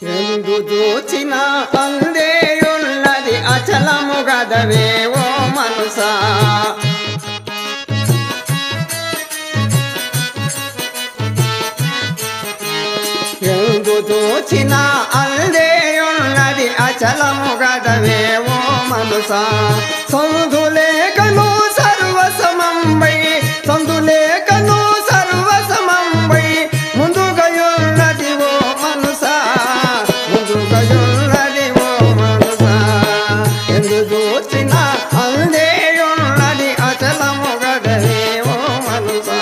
ఎందు చూచిన అందేయున్నది అచలము గదవే ఓ మనసా ఎందు చూచిన అందేయున్నది అచలము గదవే ఓ మనసా సంధులేఖను సర్వసమంబై సంధులేఖను సర్వసమంబై ముందుగయున్నది ఓ మనసా ముందుగయున్నది ఓ మనసా ఎందు చూచిన అందేయున్నది అచలము గదవే ఓ మనసా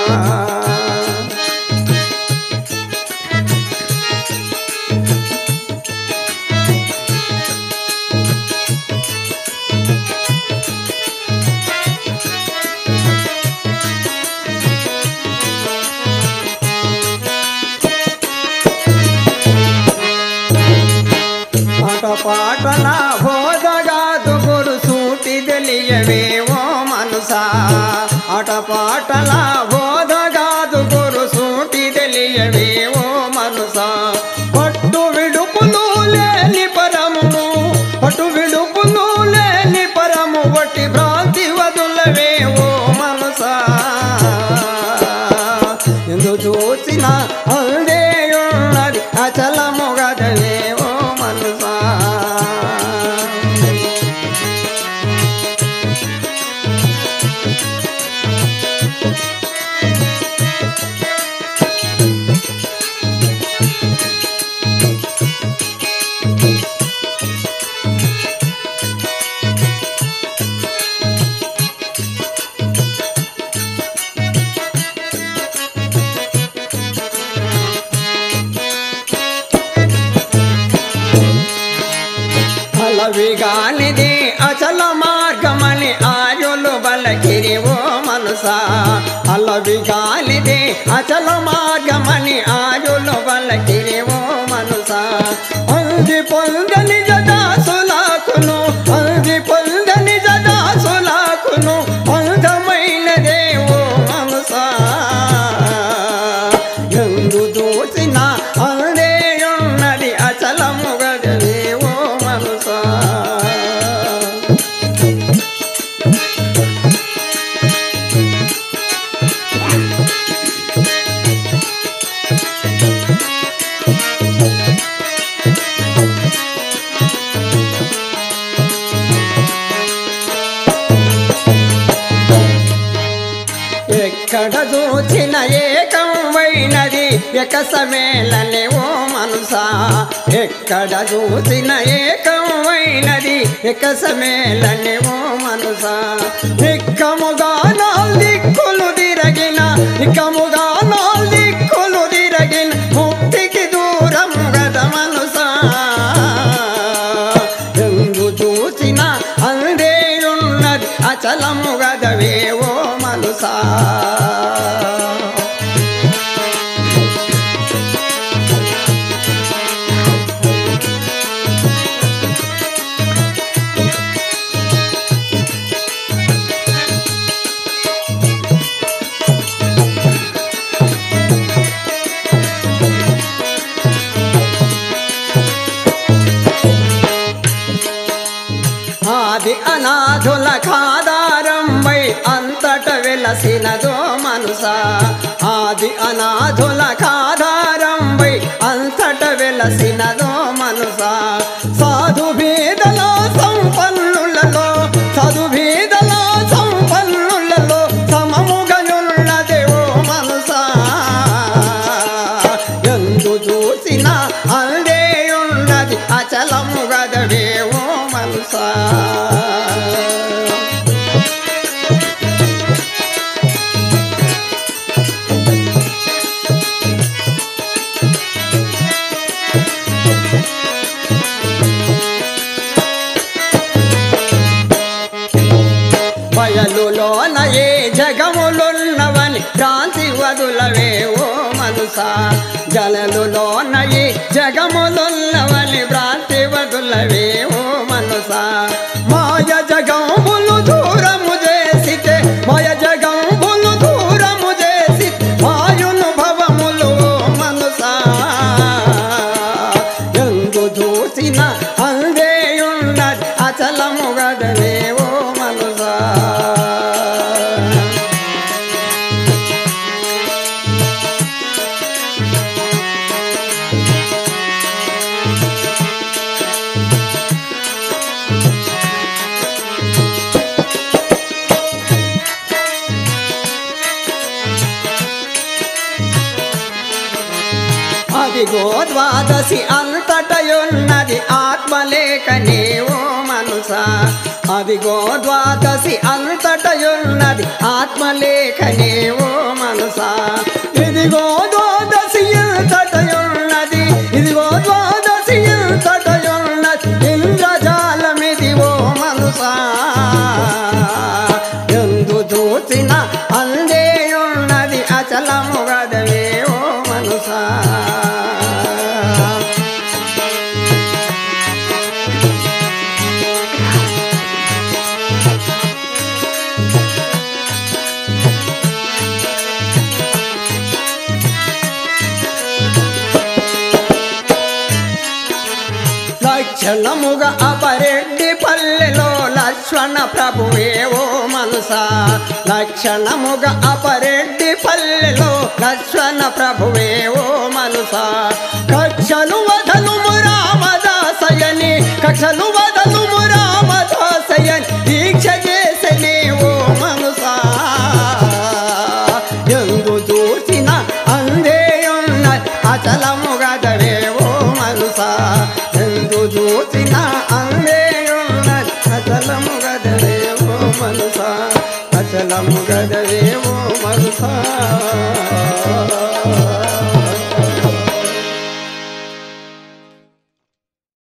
పాట పాటల హోదగాదు గురు సూటి తెలియవే ఓ మనసా ఆట పాటల హోదగాదు గురు సూటి తెలియవే ఓ మనసా పట్టు విడుపులు లేని పరము పట్టు విడుపులు లేని పరము వట్టి భ్రాంతి వదులవే ఓ మనసా ఎందు చూసిన అందేయున్నది అచలము గదవే ఓ మనసా అలవిగానిది అచల మార్గమని ఆయులు బలకిరి ఓ మనసా అలవిగానిది అచల మార్గమని ఆయులు బలకిరి ఓ మనసా అంది పొందని జదాసులాకును అంది పొందని జదాసులాకును అందమైనదే ఓ మనసా ఎందు చూసిన అందేయున్నది అచలము గదవే ఓ మనసా ఎక్కడ చూచిన ఏకమైనది ఎకసమేలని ఓ మనసా ఎక్కడ చూసిన ఏకమైనది ఎకసమేలని ఓ మనసా నిక్కముగా నాలుగు దిక్కులు తిరగిన నిక్కముగా నాలుగు దిక్కులు తిరగిన ముక్తికి దూరం గద మనసా ఎందు చూచిన అందేయున్నది అచలము గదవే ఓ మనసా ఆది అనాథుల కాదారంబై అంతట వెలసినదో మనసా ఆది అనాథుల కాదారంబై అంతట వెలసినదో మనసా సాధు భేదల సంపన్నులలో సాధు భేదల సంపన్నులలో సమముగనున్నదేవో మనసా ఎందు చూసిన అందేయున్నది అచలము గదవేవో మనసా బయలులోన ఏ జగములున్నవని భ్రాంతి వదులవే ఓ మనసా జలలులోన ఏ జగములున్నవని భ్రాంతి వదులవే ఓ మనసా మాయ జగములు దూరము చేసితే మాయ జగములు దూరము చేసి మాయును భవములు ఓ మనసా ఎందు అదిగో ద్వాదశి అంతటయున్నది ఆత్మలేఖనే ఓ మనస అదిగో ద్వాదశి అంతటయున్నది ఆత్మలేఖనే ఓ మనస ఇదిగో ద్వాదశి అంతటయున్నది ఇదిగో ద్వాదశి అంతటయున్నది ఇంద్రజాలమిది ఓ మనసా ఎందు చూసిన అందే ఉన్నది అచలము గదవే ఓ మనసా లక్షణముగా అపరెడ్డి పల్లెలో లక్ష్మణ ప్రభువే ఓ మనసా లక్షణముగా అపరెడ్డి పల్లెలో లక్ష్మణ ప్రభువే ఓ మనసా కక్షలు వదలుము రామదాసయని కక్షలు వదలు